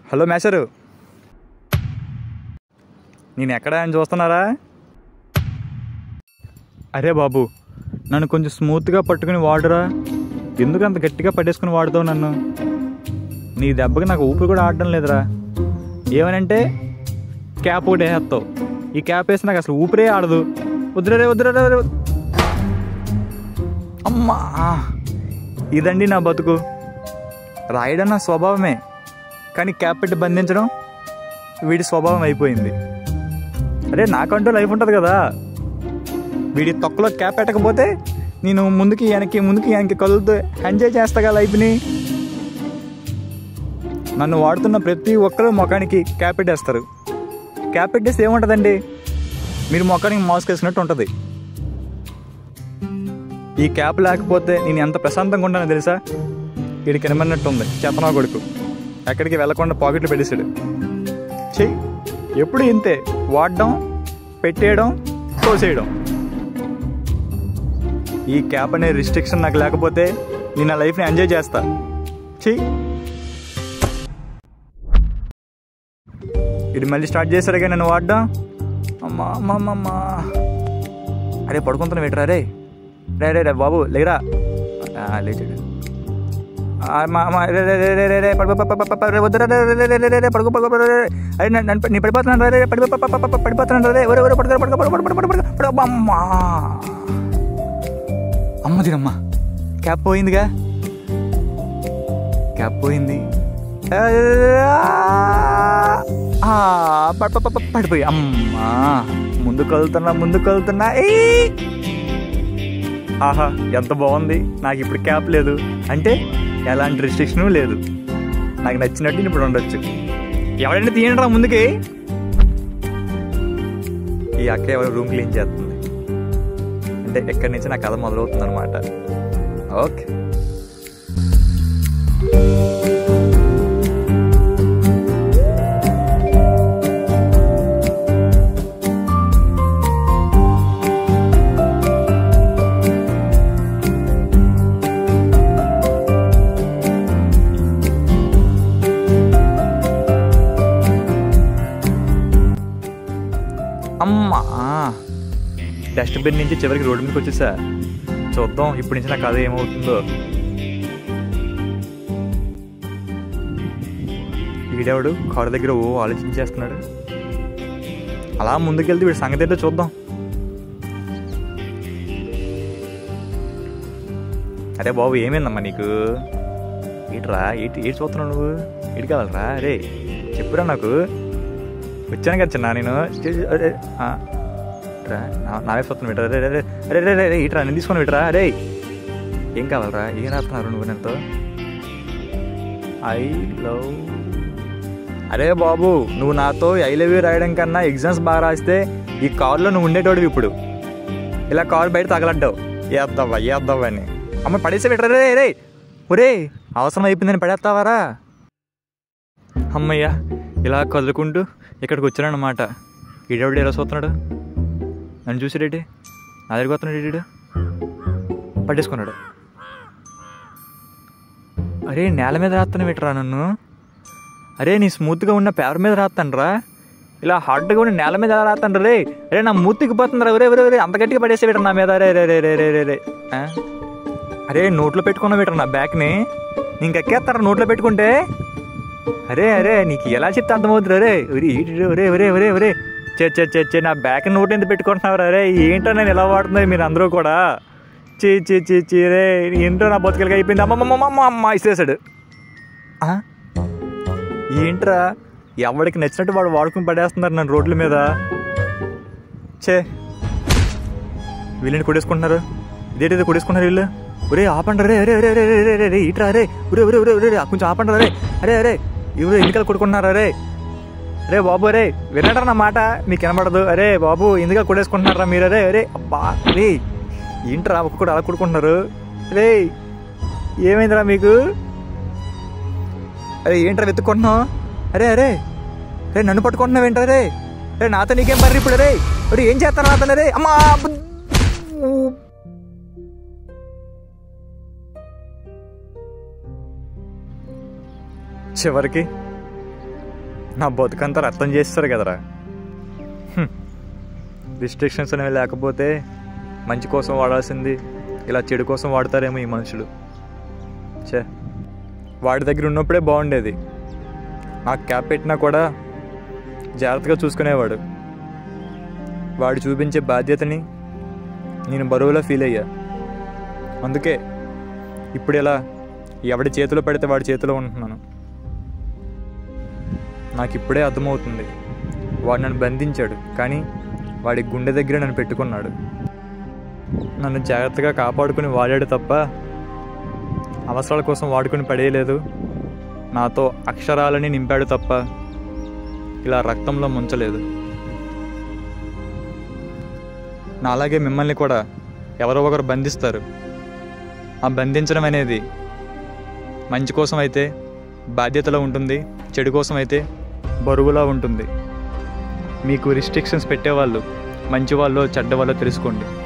Hello మేషరు నేను ఎక్కడ అని చూస్తున్నారా అరే బాబు నన్ను కొంచెం స్మూత్గా పట్టుకుని వాడురా ఎందుకు అంత గట్టిగా పట్టేసుకుని వాడుతావు నన్ను నీ దెబ్బకి నాకు ఊపిరి కూడా ఆడడం లేదురా ఏమనంటే క్యాప్ ఒకటి వేసేస్తావు ఈ క్యాప్ వేసి నాకు అసలు ఊపిరే ఆడదు వద్దురే వద్దురే వద్దురే. అమ్మా ఇదండి నా బతుకు రాయడం నా స్వభావమే కానీ క్యాప్ పెట్టి బంధించడం వీడి స్వభావం అయిపోయింది అరే నాకంటూ లైఫ్ ఉంటుంది కదా వీడి తొక్కలో క్యాప్ పెట్టకపోతే నేను ముందుకి వెనక్కి ముందుకి వెనక్కి కదులుతూ ఎంజాయ్ చేస్తాగా లైఫ్ని నన్ను వాడుతున్న ప్రతి ఒక్కరు ముఖానికి క్యాప్ పెట్టేస్తారు క్యాప్ పెట్టేస్తే ఏముంటుందండి మీరు ముఖానికి మాస్క్ వేసినట్టు ఉంటుంది ఈ క్యాప్ లేకపోతే నేను ఎంత ప్రశాంతంగా ఉంటానో తెలుసా వీడికి కనమన్నట్టు ఉంది చెత్తనా కొడుకు ఎక్కడికి వెళ్ళకుండా పాకెట్లు పెట్టేశాడు చెయ్యి ఎప్పుడు ఇంతే వాడడం పెట్టేయడం తోసేయడం ఈ క్యాప్ అనే రిస్ట్రిక్షన్ నాకు లేకపోతే నేను నా లైఫ్ని ఎంజాయ్ చేస్తా చెయ్యి ఇది మళ్ళీ స్టార్ట్ చేశారుగా నన్ను వాడడం అమ్మా అమ్మా అమ్మా, అమ్మా అరే పడుకుంటున్నా పెట్టరా రే రే రే రే బాబు లేరా ఆ, లేచాడు ఆ, మా మా రే రే రే రే రే రే పడుకో ప- ప- ప- ప- రే వద్దురా రే రే రే రే రే రే పడుకో పడుకో పడుకో రే రే. అరే నన్ను నన్ను- నీ పడిపోతున్నాను రే రే పడిపో ప- ప- ప- పడిపోతున్నాను రే ఒరే ఒరే పడుకో పడుకో పడుకో పడుకో పడుకో పడుకో పడుకో అమ్మా అమ్మ తినమ్మా క్యాప్ పోయిందిగా క్యాప్ పోయింది ఆ, ప- ప- ప- ప- పడిపోయి అమ్మా ముందుకు వెళ్తున్నా ముందుకు వెళ్తున్నా ఏ ఆహా ఎంత బాగుంది నాకు ఇప్పుడు క్యాప్ లేదు అంటే ఎలాంటి రిస్ట్రిక్షన్ లేదు నాకు నచ్చినట్టు నేను ఇప్పుడు ఉండొచ్చు ఎవరైనా తీయండి రా ముందుకి ఈ అక్క ఎవరు రూమ్ క్లీన్ చేస్తుంది అంటే ఎక్కడి నుంచి నా కథ మొదలవుతుంది అనమాట ఓకే అమ్మా డస్ట్బిన్ నుంచి చివరికి రోడ్డు మీదకి వచ్చేసా చూద్దాం ఇప్పటి నుంచి నా కథ ఏమవుతుందో వీడెవడు కారు దగ్గర ఓ ఆలోచించేస్తున్నాడు అలా ముందుకెళ్తే వీడి సంగతి ఏంటో చూద్దాం అరే బాబు ఏమైందమ్మా నీకు ఏట్రా ఏటి ఏటి చూస్తున్నావు నువ్వు ఏటి కావాలరా అరే చెప్పురా నాకు వచ్చాను కదా చిన్న నేను స్టేజ్ అరే ఆ, రా నా- నావే చూస్తున్నావు విట్రా అరే అరే అరే అరే అరే ఇట్రా నేను తీసుకొని విట్రా అరే ఏం కావాలరా ఏం రాస్తున్నారు నువ్వు నాతో ఐ లవ్ అరే బాబు నువ్వు నాతో ఐ లవ్ యూ రాయడం కన్నా ఎగ్జామ్స్ బాగా రాస్తే ఈ కారులో నువ్వు ఉండేటోడివి ఇప్పుడు ఇలా కారు బయట తగలడ్డావు ఏద్దావా ఏద్దావా అని అమ్మ పడేసే పెట్టరా రే రే ఒరే అవసరం అయిపోయిందని పడేస్తావారా అమ్మయ్యా ఇలా కదులుకుంటూ ఇక్కడికి వచ్చానన్నమాట ఈడెవడు ఎలా చూస్తున్నాడు నన్ను చూసాడేటి నా దగ్గరికి వస్తున్నాడు ఈడు పట్టేసుకున్నాడు అరే నేల మీద రాస్తాను పెట్టరా నన్ను అరే నీ స్మూత్గా ఉన్న పేపర్ మీద రాస్తానరా ఇలా హార్డ్గా ఉన్న నేల మీద రాస్తాను రే అరే నా మూతికి పోతుందిరా ఒరే ఒరే ఒరే అంత గట్టిగా పడేసే పెట్టరు నా మీద రే రే రే రే రే రే రే ఆ? అరే నోట్లో పెట్టుకున్న పెట్టరు నా బ్యాగ్ని ఇంకెక్కేస్తారా నోట్లో పెట్టుకుంటే అరే అరే నీకు ఎలా చెప్తే అర్థమవుతుంది అరే ఒరే ఈడు ఒరే ఒరే ఒరే ఒరే చే చే చే చే నా బ్యాక్ నోట్ ఎందుకు పెట్టుకుంటున్నావు అరే ఏంటో నేను ఎలా వాడుతున్నారు మీరు అందరూ కూడా చీ చీ చీ చీ రే ఏంటో నా బతుకలుగా అయిపోయింది అమ్మమ్మ అమ్మ అమ్మ ఇసేసాడు ఆ? ఏంట్రా ఎవడికి నచ్చినట్టు వాడు వాడుకుని పడేస్తున్నారు నన్ను రోడ్ల మీద చే వీళ్ళని కొడేసుకుంటున్నారు ఇదేంటిది కొడేసుకుంటున్నారు వీళ్ళు ఒరే ఆపండి రే అరే అరే అరే అరే అరే అరే ఇట్రా అరే ఒరే ఒరే ఒరే ఒరే కొంచెం ఆపండి రే అరే అరే ఎవరు ఎన్నికలు కొడుకుంటున్నారా రే అరే బాబు అరే వినడరా నా మాట మీకు వినబడదు అరే బాబు ఎందుకు కొడేసుకుంటున్నారా మీరు అరే అరే అబ్బా రే ఏంట్రా ఒక్కొక్కడు అలా కొడుకుంటున్నారు రే ఏమైందిరా మీకు అరే ఏంట్రా వెతుక్కుంటున్నావు అరే అరే రే నన్ను పట్టుకుంటున్నావు ఏంట్రా రే రే నాతో నీకేం పర్రి ఇప్పుడు రే ఒరే ఏం చేస్తాను నాతో రే అమ్మా అబ్బ. చివరికి నా బతుకంతా రక్తం చేస్తారు కదరా రిస్ట్రిక్షన్స్ అనేవి లేకపోతే మంచి కోసం వాడాల్సింది ఇలా చెడు కోసం వాడతారేమో ఈ మనుషులు చే వాడి దగ్గర ఉన్నప్పుడే బాగుండేది నాకు క్యాప్ పెట్టినా కూడా జాగ్రత్తగా చూసుకునేవాడు వాడు చూపించే బాధ్యతని నేను బరువులో ఫీల్ అయ్యా అందుకే ఇప్పుడు ఇలా ఎవడి చేతిలో పెడితే వాడి చేతిలో ఉంటున్నాను నాకు ఇప్పుడే అర్థమవుతుంది వాడు నన్ను బంధించాడు కానీ వాడి గుండె దగ్గర నన్ను పెట్టుకున్నాడు నన్ను జాగ్రత్తగా కాపాడుకుని వాడాడు తప్ప అవసరాల కోసం వాడుకుని పడేయలేదు నాతో అక్షరాలని నింపాడు తప్ప ఇలా రక్తంలో ముంచలేదు నా అలాగే మిమ్మల్ని కూడా ఎవరో ఒకరు బంధిస్తారు ఆ బంధించడం అనేది మంచి కోసం అయితే బాధ్యతలో ఉంటుంది చెడు కోసం అయితే బరువులా ఉంటుంది మీకు రిస్ట్రిక్షన్స్ పెట్టేవాళ్ళు మంచి వాళ్ళు చెడ్డ వాళ్ళు తెలుసుకోండి